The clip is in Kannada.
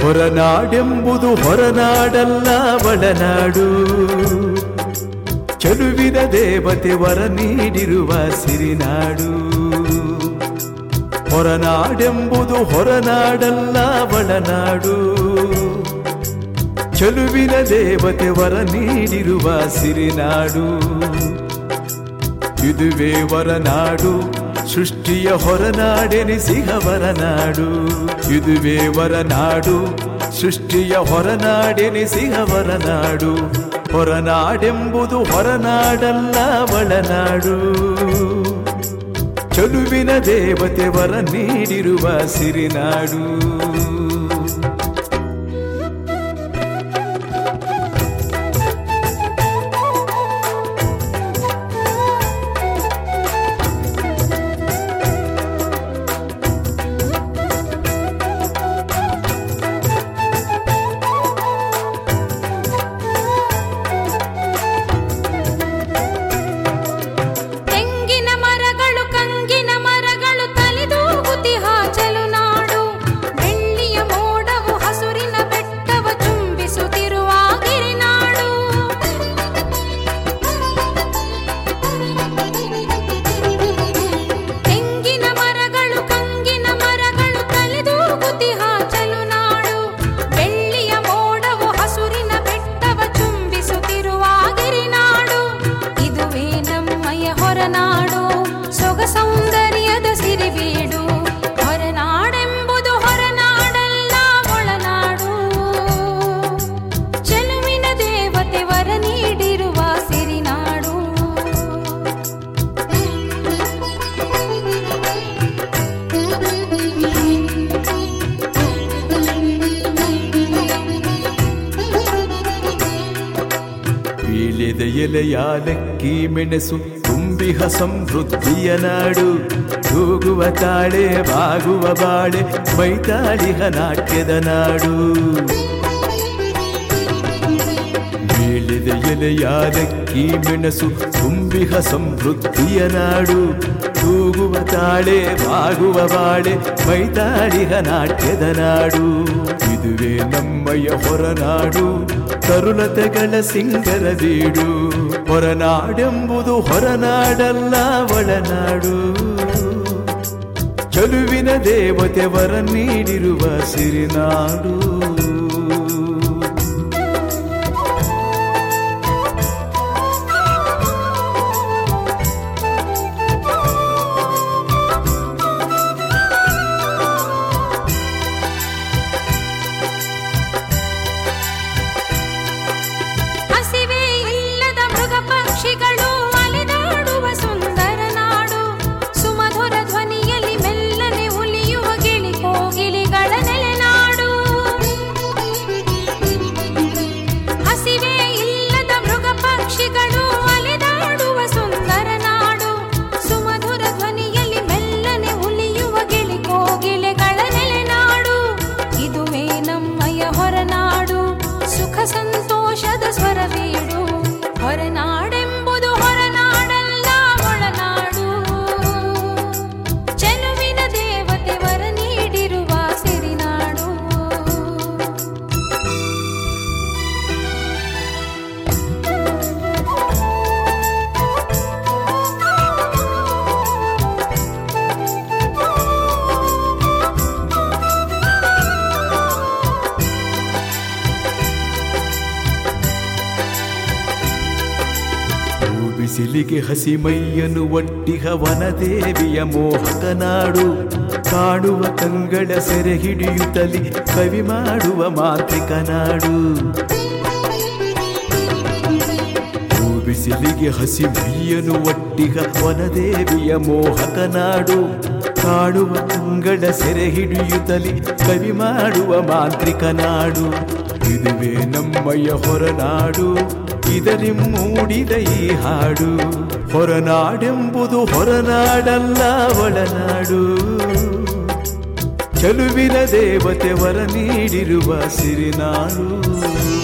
ಹೊರನಾಡೆಂಬುದು ಹೊರನಾಡಲ್ಲ ಒಳನಾಡು ಚಲುವಿನ ದೇವತೆ ವರ ನೀಡಿರುವ ಸಿರಿನಾಡು ಹೊರನಾಡೆಂಬುದು ಹೊರನಾಡಲ್ಲ ಒಳನಾಡು ಚಲುವಿನ ದೇವತೆ ವರ ನೀಡಿರುವ ಸಿರಿನಾಡು ಇದುವೇ ವರನಾಡು ಸೃಷ್ಟಿಯ ಹೊರನಾಡೆನಿಸಿಹ ವರನಾಡು ಇದುವೇ ವರನಾಡು ಸೃಷ್ಟಿಯ ಹೊರನಾಡೆನಿಸಿಹ ವರನಾಡು ಹೊರನಾಡೆಂಬುದು ಹೊರನಾಡಲ್ಲ ಒಳನಾಡು ಚಲುವಿನ ದೇವತೆ ವರ ನೀಡಿರುವ ಸಿರಿನಾಡು ತೆಂಗಿನ ಮರಗಳು ಕಂಗಿನ ಮರಗಳು ತಲೆದೂಗುತಿಹ ಚೆಲುನಾಡು ಬೆಳ್ಳಿಯ ಮೋಡವು ಹಸುರಿನ ಬೆಟ್ಟವ ಚುಂಬಿಸುತ್ತಿರುವ ಗಿರಿನಾಡು ತೆಂಗಿನ ಮರಗಳು ಕಂಗಿನ ಮರಗಳು ತಲೆದೂಗುತಿಹ ಚೆಲುನಾಡು ಬೆಳ್ಳಿಯ ಮೋಡವು ಹಸುರಿನ ಬೆಟ್ಟವ ಚುಂಬಿಸುತ್ತಿರುವ ಗಿರಿನಾಡು ಇದುವೇ ನಮ್ಮಯ ಹೊರನಾಡು ಸೊಗ ಸೌಂದರ್ಯದ ಸಿರಿಬೀಡು ಹೊರನಾಡೆಂಬುದು ಹೊರನಾಡಲ್ಲ ಒಳನಾಡು ಚೆಲುವಿನ ದೇವತೆ ವರ ನೀಡಿರುವ ಸಿರಿನಾಡು ಬೀಳಿದ ಎಲೆಯಾಲಕ್ಕಿ ಮೆಣಸು ತುಂಬಿಹ ಸಮೃದ್ಧಿಯ ನಾಡು ತೂಗುವ ತಾಳೆ ಬಾಗುವ ಬಾಳೆ ಮೈತಾಳಿಹ ನಾಟ್ಯದ ನಾಡು ಬೀಳಿದ ಎಲೆಯಾಲಕ್ಕಿ ಮೆಣಸು ತುಂಬಿಹ ಸಮೃದ್ಧಿಯ ನಾಡು ತೂಗುವ ತಾಳೆ ಬಾಗುವ ಬಾಳೆ ಮೈತಾಳಿಹ ನಾಟ್ಯದ ನಾಡು ಇದುವೇ ನಮ್ಮಯ ಹೊರನಾಡು ತರುಣತೆಗಳ ಸಿಂಗರ ಬೀಡು ಹೊರನಾಡೆಂಬುದು ಹೊರನಾಡಲ್ಲ ಒಳನಾಡು ಚಲುವಿನ ದೇವತೆ ವರ ನೀಡಿರುವ ಸಿರಿನಾಡು ಹಸಿವೆ ಇಲ್ಲದ ಮೃಗ ಪಕ್ಷಿಗಳು ಅಲೆದಾಡುವ ಸುಂದರ ನಾಡು ಸುಮಧುರ ಧ್ವನಿಯಲ್ಲಿ ಮೆಲ್ಲನೆ ಉಲಿಯುವ ಗಿಳಿ ಕೋಗಿಲಿಗಳ ನೆಲೆನಾಡು ಹಸಿವೆ ಇಲ್ಲದ ಮೃಗ ಪಕ್ಷಿಗಳು ಅಲೆದಾಡುವ ಸುಂದರ ನಾಡು ಸುಮಧುರ ಧ್ವನಿಯಲ್ಲಿ ಮೆಲ್ಲನೆ ಉಲಿಯುವ ಗಿಳಿ ಕೋಗಿಲೆಗಳ ನೆಲೆನಾಡು ಇದುವೇ ನಮ್ಮಯ ಹೊರನಾಡು ಸುಖ ಸಂತೋಷದ ಸ್ವರವೀಡು ಹೊರನಾಡೆಂಬುದು ಹೊರನಾಡಲ್ಲ ಒಳನಾಡು ಚೆಲುವಿನ ದೇವತೆ ವರ ನೀಡಿರುವ ಸಿರಿನಾಡು ಹೂ ಬಿಸಿಲಿಗೆ ಹಸಿ ಮೈಯನ್ನು ಒಟ್ಟಿಹ ವನದೇವಿಯ ಮೋಹಕ ನಾಡು ಕಾಡುವ ಕಂಗಳ ಸೆರೆ ಹಿಡಿಯುತ್ತಲಿ ಕವಿ ಮಾಡುವ ಮಾಂತ್ರಿಕ ನಾಡು ಹೂ ಬಿಸಿಲಿಗೆ ಹಸಿ ಮೈಯನ್ನು ಒಟ್ಟಿಹ ವನದೇವಿಯ ಮೋಹಕ ನಾಡು ಕಾಡುವ ಕಂಗಳ ಸೆರೆ ಹಿಡಿಯುತ್ತಲಿ ಕವಿ ಮಾಡುವ ಮಾಂತ್ರಿಕ ನಾಡು ಇದುವೇ ನಮ್ಮಯ ಹೊರನಾಡು ಇದರಿ ಮೂಡಿದ ಈ ಹಾಡು ಹೊರನಾಡೆಂಬುದು ಹೊರನಾಡಲ್ಲ ಒಳನಾಡು ಚಲುವಿನ ದೇವತೆ ವರ ನೀಡಿರುವ ಸಿರಿನಾಡು